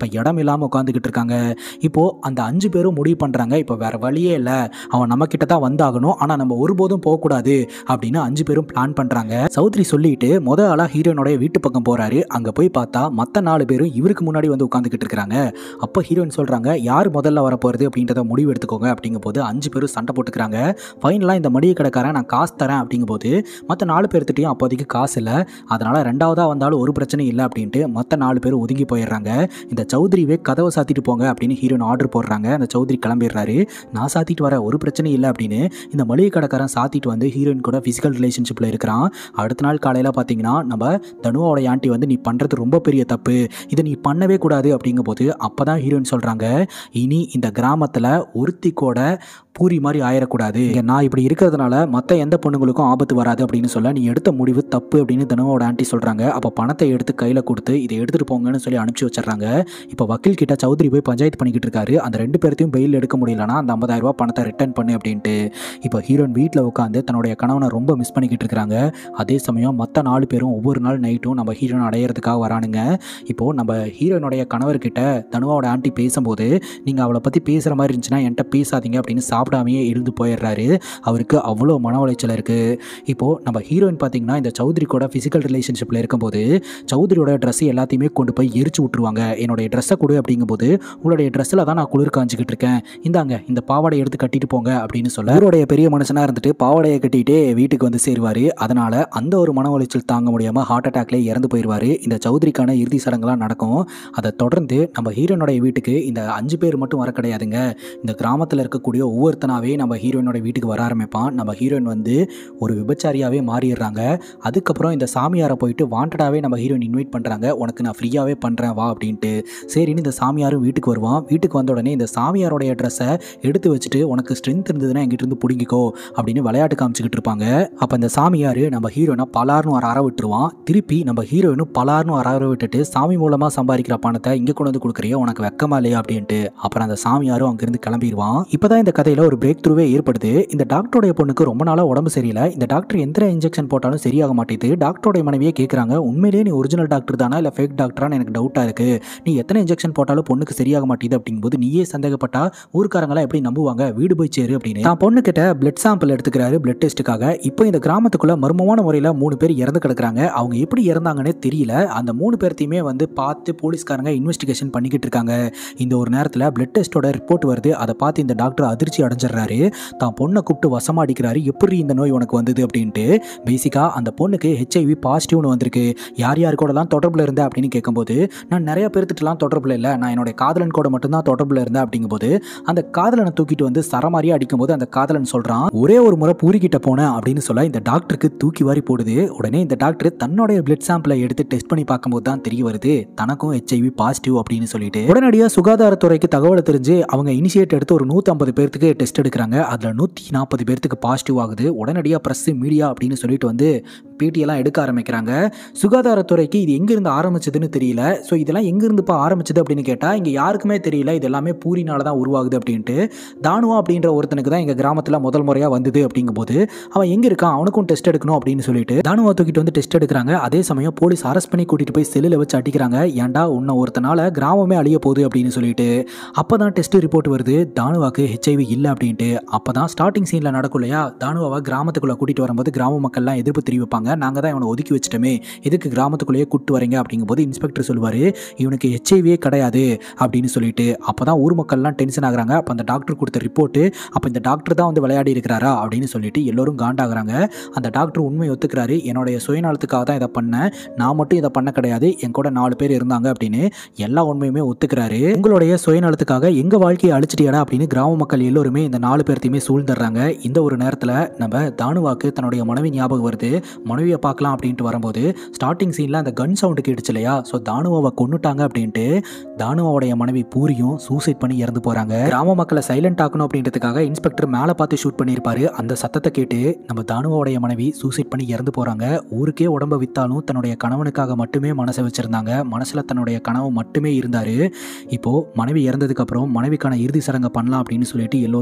இப்போ இடம் இல்லாமல் உட்காந்துக்கிட்டு இருக்காங்க இப்போது அந்த அஞ்சு பேரும் முடிவு பண்ணுறாங்க இப்போ வேற வழியே இல்லை அவன் நம்ம கிட்ட தான் வந்தாகணும் ஆனால் நம்ம ஒருபோதும் போகக்கூடாது அப்படின்னு அஞ்சு பேரும் பிளான் பண்ணுறாங்க சௌத்ரி சொல்லிட்டு முத ஆளாக ஹீரோயினோடைய வீட்டு பக்கம் போகிறாரு அங்கே போய் பார்த்தா மற்ற நாலு பேரும் இவருக்கு முன்னாடி வந்து உட்காந்துக்கிட்டு இருக்கிறாங்க அப்போ ஹீரோயின் சொல்கிறாங்க யார் முதல்ல வர போகிறது அப்படின்றத முடிவு எடுத்துக்கோங்க அப்படிங்கும்போது அஞ்சு பேரும் சண்டை போட்டுக்கிறாங்க ஃபைனலாக இந்த மளிகை கடைக்காரன் நான் காசு தரேன் அப்படிங்கும்போது மற்ற நாலு பேர்த்திட்டையும் அப்போதைக்கு காசு இல்லை அதனால் ரெண்டாவதாக வந்தாலும் ஒரு பிரச்சனையும் இல்லை அப்படின்ட்டு மற்ற நாலு பேர் ஒதுங்கி போயிடுறாங்க இந்த சௌத்ரிவே கதவை சாத்திட்டு போங்க அப்படின்னு ஹீரோயின் ஆர்டர் போடுறாங்க அந்த சௌத்ரி கிளம்பிடுறாரு நான் சாத்திட்டு வர ஒரு பிரச்சனையும் இல்லை அப்படின்னு இந்த மளிகை கடைக்காரன் சாத்திட்டு வந்து ஹீரோயின் கூட ஃபிசிக்கல் ரிலேஷன்ஷிப்பில் இருக்கிறான் அடுத்த நாள் காலையில் பார்த்தீங்கன்னா நம்ம தனுவோட ஆண்டி வந்து நீ பண்ணுறது ரொம்ப பெரிய தப்பு இதை நீ பண்ணவே கூடாது அப்படிங்கும்போது அப்போ தான் ஹீரோயின் சொல்கிறாங்க இனி இந்த கிராமத்தில் ஒருத்தி கூட பூரி மாதிரி ஆயிடக்கூடாது இங்க நான் இப்படி இருக்கிறதுனால மற்ற எந்த பொண்ணுங்களுக்கும் ஆபத்து வராது அப்படின்னு சொல்ல நீ எடுத்த முடிவு தப்பு அப்படின்னு தனுவோட ஆண்டி சொல்கிறாங்க அப்போ பணத்தை எடுத்து கையில் கொடுத்து இதை எடுத்துகிட்டு போங்கன்னு சொல்லி அனுப்பிச்சி வச்சிடுறாங்க இப்போ வக்கீல் கிட்ட சௌத்ரி போய் பஞ்சாயத்து பண்ணிக்கிட்டு இருக்காரு அந்த ரெண்டு பேர்த்தையும் பெயில் எடுக்க முடியலன்னா அந்த 50000 ரூபாய் பணத்தை ரிட்டர்ன் பண்ணு அப்படின்ட்டு இப்போ ஹீரோயின் வீட்டில் உட்காந்து தன்னுடைய கணவனை ரொம்ப மிஸ் பண்ணிக்கிட்டு இருக்காங்க அதே சமயம் மற்ற நாலு பேரும் ஒவ்வொரு நாள் நைட்டும் நம்ம ஹீரோயின் அடையிறதுக்காக வரானுங்க இப்போது நம்ம ஹீரோயினுடைய கணவர்கிட்ட தனுவாவோட ஆண்டி பேசும்போது நீங்கள் அவளை பற்றி பேசுகிற மாதிரி இருந்துச்சுன்னா என்கிட்ட பேசாதீங்க அப்படின்னு சாப்பிடாமையே இருந்து போயிடுறாரு அவருக்கு அவ்வளோ மன உளைச்சல் இருக்குது இப்போது நம்ம ஹீரோயின் பார்த்தீங்கன்னா இந்த சௌத்ரி கூட ஃபிசிக்கல் ரிலேஷன்ஷிப்பில் இருக்கும்போது சௌத்ரியோட ட்ரெஸ் எல்லாத்தையுமே கொண்டு போய் எரிச்சு விட்ருவாங்க என்னுடைய ட்ரெஸ்ஸை கொடு அப்படிங்கும்போது உங்களுடைய ட்ரெஸ்ஸில் தான் நான் குளிர் காஞ்சிக்கிட்டு இருக்கேன் இந்தாங்க இந்த பாவாடை எடுத்து கட்டிட்டு போங்க அப்படின்னு சொல்ல அவருடைய பெரிய மனுஷனாக இருந்துட்டு பாவாடையை கட்டிட்டு வீட்டுக்கு வந்து சேருவார் அதனால் அந்த ஒரு மன உளைச்சல் தாங்க முடியாமல் ஹார்ட் அட்டாக்லேயே இறந்து போயிடுவார் இந்த சௌத்ரிக்கான இறுதி சடங்குலாம் நடக்கும் அதை தொடர்ந்து நம்ம ஹீரோனுடைய வீட்டுக்கு இந்த அஞ்சு பேர் மட்டும் வர கிடையாதுங்க இந்த கிராமத்தில் இருக்கக்கூடிய ஒவ்வொருத்தனாவே நம்ம ஹீரோயினோட வீட்டுக்கு வர ஆரம்பிப்பான் நம்ம ஹீரோயின் வந்து ஒரு விபச்சாரியாகவே மாறிடுறாங்க அதுக்கப்புறம் இந்த சாமியாரை போயிட்டு வாண்டடாகவே நம்ம ஹீரோயின் இன்வைட் பண்ணுறாங்க உனக்கு நான் ஃப்ரீயாகவே பண்ணுறேன் வா அப்படின்ட்டு சரின்னு இந்த சாமியாரும் வீட்டுக்கு வருவான் வீட்டுக்கு வந்த உடனே இந்த சாமியாரோடைய ட்ரெஸ்ஸை எடுத்து வச்சுட்டு உனக்கு ஸ்ட்ரென்த் இருந்ததுன்னா எங்கிட்ட இருந்து பிடிங்கிக்கோ அப்படின்னு விளையாட்டு காமிச்சிக்கிட்டு இருப்பாங்க அப்போ இந்த சாமியார் நம்ம ஹீரோயினை பலார்னு ஒரு அற விட்டுருவான் திருப்பி நம்ம ஹீரோயினும் பலார்னு ஒரு அற விட்டுட்டு சாமி மூலமாக சம்பாதிக்கிற பணத்தை இங்கே கொண்டு வந்து கொடுக்குறியோ உனக்கு வெக்கமா இல்லையா அப்படின்ட்டு அப்புறம் அந்த சாமியாரும் அங்கேருந்து கிளம்பிடுவான் இப்போதான் இந்த கதையில் ஒரு பிரேக் த்ரூவே ஏற்படுது இந்த டாக்டருடைய பொண்ணுக்கு ரொம்ப நாளாக உடம்பு சரியில்லை இந்த டாக்டர் எந்த இன்ஜெக்ஷன் போட்டாலும் சரியாக மாட்டேது டாக்டருடைய மனைவியே கேட்குறாங்க உண்மையிலேயே நீ ஒரிஜினல் டாக்டர் தானா இல்லை ஃபேக் டாக்டரான்னு எனக்கு டவுட்டாக இருக்குது நீ எத்தனை இன்ஜெக்ஷன் போட்டாலும் பொண்ணுக்கு சரியாக மாட்டேது அப்படிங்கும்போது நீயே சந்தேகப்பட்டா ஊர்க்காரங்களாம் எப்படி நம்புவாங்க வீடு போய் சேரு அப்படின்னு தான் பொண்ணு கிட்ட பிளட் சாம்பிள் எடுத்துக்கிறாரு பிளட் டெஸ்ட்டுக்காக இப்போ இந்த கிராமத்துக்குள்ள மர்மமான முறையில் மூணு பேர் இறந்து கிடக்குறாங்க அவங்க எப்படி இறந்தாங்கன்னே தெரியல அந்த மூணு பேர்த்தையுமே வந்து பார்த்து போலீஸ்காரங்க இன்வெஸ்டிகேஷன் பண்ணிக்கிட்டு இருக்காங்க இந்த ஒரு நேரத்தில் பிளட் டெஸ்ட்டோட ரிப்போர்ட் வருது அதை பார்த்து இந்த டாக்டர் அதிர்ச்சி அடைஞ்சிடுறாரு தான் பொண்ணை கூப்பிட்டு வசமாடிக்கிறாரு எப்படி இந்த நோய் உனக்கு வந்தது அப்படின்ட்டு பேசிக்காக அந்த பொண்ணுக்கு ஹெச்ஐவி பாசிட்டிவ்னு வந்திருக்கு யார் யார் கூடலாம் தொடர்பில் இருந்தேன் அப்படின்னு கேட்கும்போது நான் நிறைய பேர்த்துட்டுலாம் தொடர்பில் இல்லை நான் என்னுடைய காதலன் கூட மட்டும்தான் தொடர்பில் இருந்தேன் அப்படிங்கும்போது அந்த காதலனை தூக்கிட்டு வந்து சரமாரியாக அடிக்கும்போது அந்த காதலன் சொல்கிறான் ஒரே ஒரு முறை பூரிக்கிட்ட போனேன் அப்படின்னு சொல்ல இந்த டாக்டருக்கு தூக்கி வாரி போடுது உடனே இந்த டாக்டர் தன்னுடைய பிளட் சாம்பிளை எடுத்து டெஸ்ட் பண்ணி பார்க்கும்போது தான் தெரிய வருது தனக்கும் ஹெச்ஐவி பாசிட்டிவ் அப்படின்னு சொல்லிட்டு உடனடியாக சுகாதாரத்துறைக்கு தகவலை தெரிஞ்சு அவங்க இனிஷியேட் எடுத்து ஒரு நூற்றம்பது பேர்த்துக்கு டெஸ்ட் எடுக்கிறாங்க அதில் நூற்றி நாற்பது பேர்த்துக்கு பாசிட்டிவ் ஆகுது உடனடியாக ப்ரெஸ் மீடியா அப்படின்னு சொல்லிட்டு வந்து பேட்டியெல்லாம் எடுக்க ஆரம்பிக்கிறாங்க சுகாதாரத்துறைக்கு இது எங்கேருந்து ஆரம்பிச்சதுன்னு தெரியல ஸோ இதெல்லாம் எங்கேருந்துப்பா ஆரம்பிச்சது அப்படின்னு கேட்டால் இங்கே யாருக்குமே தெரியல இது எல்லாமே பூரினால தான் உருவாகுது அப்படின்ட்டு தானுவா அப்படின்ற ஒருத்தனுக்கு தான் எங்கள் கிராமத்தில் முதல் முறையாக வந்தது அப்படிங்கும்போது அவன் எங்கே இருக்கான் அவனுக்கும் டெஸ்ட் எடுக்கணும் அப்படின்னு சொல்லிட்டு தானுவா தூக்கிட்டு வந்து டெஸ்ட் எடுக்கிறாங்க அதே சமயம் போலீஸ் அரெஸ்ட் பண்ணி கூட்டிகிட்டு போய் செல்லில் வச்சு அடிக்கிறாங்க ஏன்டா உன்னை ஒருத்தனால கிராமமே அழிய போகுது அப்படின்னு சொல்லிட்டு அப்போ தான் டெஸ்ட் ரிப்போர்ட் வருது தானுவாக்கு ஹெச்ஐவி இல்லை அப்படின்ட்டு அப்போ தான் ஸ்டார்டிங் சீனில் நடக்கும் இல்லையா தானுவாவை கிராமத்துக்குள்ளே கூட்டிகிட்டு வரும்போது கிராம மக்கள்லாம் எதிர்ப்பு தெரிவிப்பாங்க நாங்கள் தான் இவனை ஒதுக்கி வச்சிட்டோமே எதுக்கு கிராமத்துக்குள்ளேயே கூட்டு வரீங்க அப்படிங்கும்போது இன்ஸ்பெக்டர் சொல்லுவார் இவனுக்கு ஹெச்ஐவியே கிடையாது அப்படின்னு சொல்லிட்டு அப்போ தான் ஊர் மக்கள்லாம் டென்ஷன் ஆகுறாங்க அப்போ அந்த டாக்டர் கொடுத்த ரிப்போர்ட்டு அப்போ இந்த டாக்டர் தான் வந்து விளையாடி இருக்கிறாரா அப்படின்னு சொல்லிட்டு எல்லோரும் காண்டாகிறாங்க அந்த டாக்டர் உண்மை ஒத்துக்கிறாரு என்னுடைய சுயநலத்துக்காக தான் இதை பண்ணேன் நான் மட்டும் இதை பண்ண கிடையாது என் கூட நாலு பேர் இருந்தாங்க அப்படின்னு எல்லா உண்மையுமே ஒத்துக்கிறாரு உங்களுடைய சுயநலத்துக்காக எங்க வாழ்க்கையை அழிச்சிட்டியாடா அப்படின்னு கிராம மக்கள் எல்லோருமே இந்த நாலு பேர்த்தையுமே சூழ்ந்துடுறாங்க இந்த ஒரு நேரத்தில் நம்ம தானுவாக்கு தன்னுடைய மனைவி ஞாபகம் வருது மனைவியை பார்க்கலாம் அப்படின்ட்டு வரும்போது ஸ்டார்டிங் சீனில் அந்த கன் சவுண்டு கேட்டுச்சு இல்லையா ஸோ தானுவாவை கொன்னுட்டாங்க அப்படின்ட்டு தானுவாவுடைய மனைவி பூரியும் சூசைட் பண்ணி இறந்து போகிறாங்க கிராம மக்களை சைலண்ட் ஆக்கணும் அப்படின்றதுக்காக இன்ஸ்பெக்டர் மேலே பார்த்து ஷூட் பண்ணியிருப்பாரு அந்த சத்தத்தை கேட்டு நம்ம தானுவாவுடைய மனைவி சூசைட் பண்ணி இறந்து போகிறாங்க ஊருக்கே உடம்ப வித்தாலும் தன்னுடைய கணவனுக்காக மட்டுமே மனசை வச்சிருந்தாங்க மனசில் தன்னுடைய கனவு மட்டுமே இருந்தார் இப்போது மனைவி இறந்ததுக்கப்புறம் மனைவிக்கான இறுதி சடங்கை பண்ணலாம் அப்படின்னு சொல்லிட்டு எல்லோரும்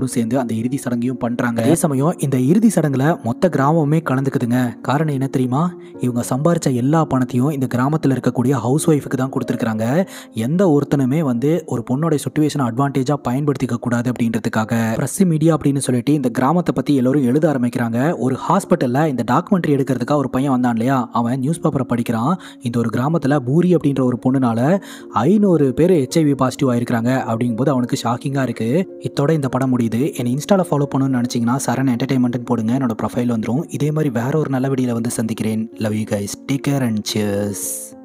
எல்லாரும் சேர்ந்து அந்த இறுதி சடங்கையும் பண்றாங்க அதே சமயம் இந்த இறுதி சடங்குல மொத்த கிராமமே கலந்துக்குதுங்க காரணம் என்ன தெரியுமா இவங்க சம்பாரிச்ச எல்லா பணத்தையும் இந்த கிராமத்தில் இருக்கக்கூடிய ஹவுஸ் ஒய்ஃபுக்கு தான் கொடுத்துருக்காங்க எந்த ஒருத்தனுமே வந்து ஒரு பொண்ணோட சுச்சுவேஷன் அட்வான்டேஜாக பயன்படுத்திக்க கூடாது அப்படின்றதுக்காக ப்ரெஸ் மீடியா அப்படின்னு சொல்லிட்டு இந்த கிராமத்தை பற்றி எல்லோரும் எழுத ஆரம்பிக்கிறாங்க ஒரு ஹாஸ்பிட்டலில் இந்த டாக்குமெண்ட்ரி எடுக்கிறதுக்காக ஒரு பையன் வந்தான் இல்லையா அவன் நியூஸ் பேப்பரை படிக்கிறான் இந்த ஒரு கிராமத்தில் பூரி அப்படின்ற ஒரு பொண்ணுனால ஐநூறு பேர் ஹெச்ஐவி பாசிட்டிவ் ஆயிருக்காங்க அப்படிங்கும்போது அவனுக்கு ஷாக்கிங்காக இருக்குது இத்தோட இந்த படம் முடியுது என்னை இன்ஸ்டாவில் ஃபாலோ பண்ணணும்னு நினச்சிங்கன்னா சரண் என்டர்டைன்மெண்ட்னு போடுங்க என்னோட ப்ரொஃபைல் வந்துடும் இதே மாதிரி வேற ஒரு நல்ல வீடியோவில் வந்து சந்திக்கிறேன் love you guys take care and cheers